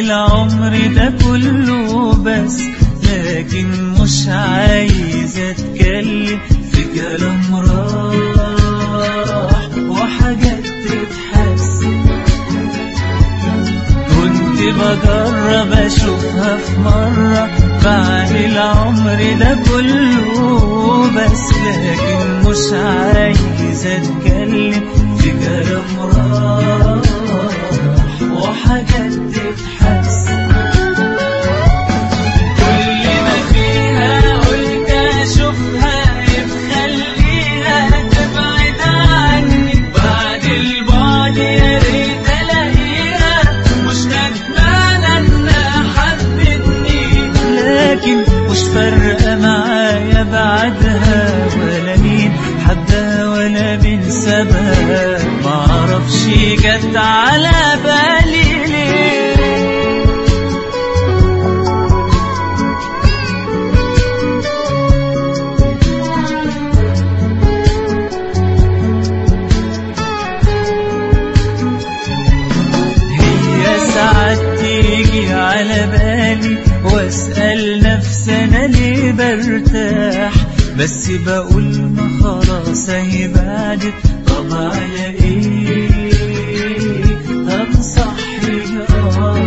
العمر ده كله بس لكن مش عايز اتكلم في كلام راح وحاجات تتحس كنت بجرب اشوفها في مرة بعد العمر ده كله بس لكن مش عايز اتكلم في كلام راح وحاجات تتحس كل ما فيها قلت اشوفها يخليها تبعد عني بعد البعد يا ريت الاقيها مش ندمانه انها حبتني لكن مش فارقه معايا بعدها ولا مين حبها ولا مين سابها معرفش جت على بالي ليه هي ساعات تيجي على بالي واسأل نفسي انا ليه برتاح بس بقول ما خلاص اهي بعدت طب على ايه انصح اه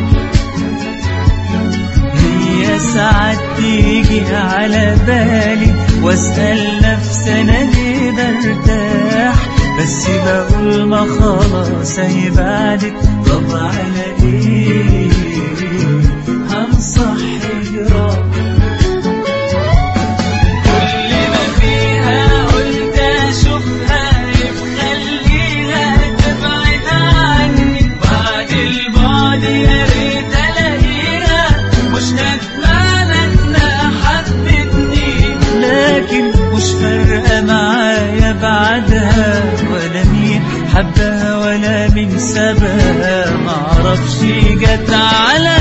هي ساعات تيجي على بالي واسأل نفسي انا ليه برتاح بس بقول ما خلاص اهي بعدت طب على ايه هنصح جراح كل ما فيها قلت اشوفها يخليها تبعد عني بعد البعد يا ريت الاقيها مش ندمانه انها حبتني لكن مش فارقه معايا بعدها ولا مين حبها ولا مين سابها معرفش جت على